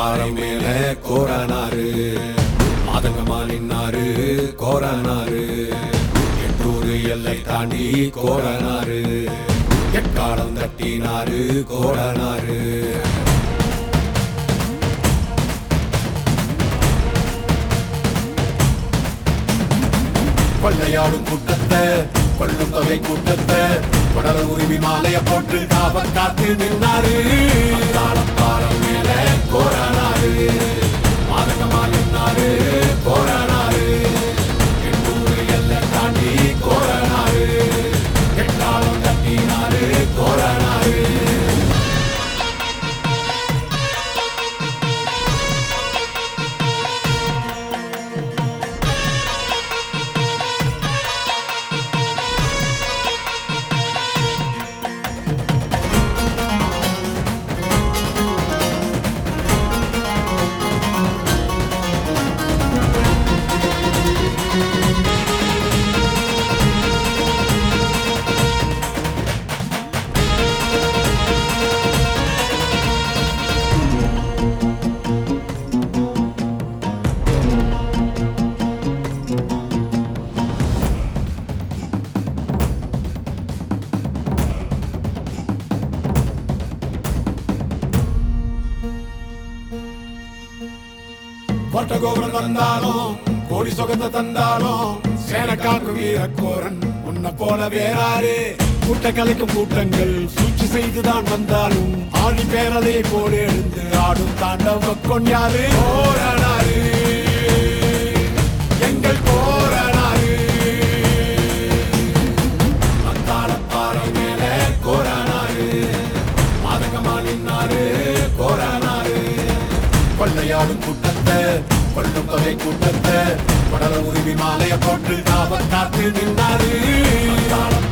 பாறை மேல கோரனாரு மாதங்கமா நின்னாரு கோரனாரு எட்டூரு எல்லை தாண்டி கோரனாரு எக்காலம் தட்டினாரு கோரனாரு கொள்ளையாடும் கூட்டத்தை கொள்ளும் தொகை கூட்டத்தை கொடல உரிமை மாலைய போட்டு காவல் காத்து நின்னாரு பாலம் மேல கோரானாரு மாதகமா நின்னாரு கோரானாரு எண்ணூறு எல்லை தாண்டி கோரானாரு எட்டாலம் தட்டினாரு கோரானாரு கோட்டை கோபுரம் வந்தாலும் கோடி சொகத்தை தந்தாலும் சேன காக்கும் வீரக்கோரன் உன்னை போல வேறாரு கூட்ட கலைக்கும் கூட்டங்கள் சூழ்ச்சி செய்துதான் வந்தாலும் ஆழி பேரலை போல எழுந்து ஆடும் தாண்டவ கொண்டாரு போரானாரு எங்கள் போரானாரு அத்தாளப்பாறை மேல கோரானாரு மாதகமா நின்னாரு கோரானாரு கொள்ளையாடும் கூட்டத்தை கொள்ளும் தொகை கூட்டத்தை கொடல உரிமை மாலைய போட்டு காவல் காத்து நின்றாரு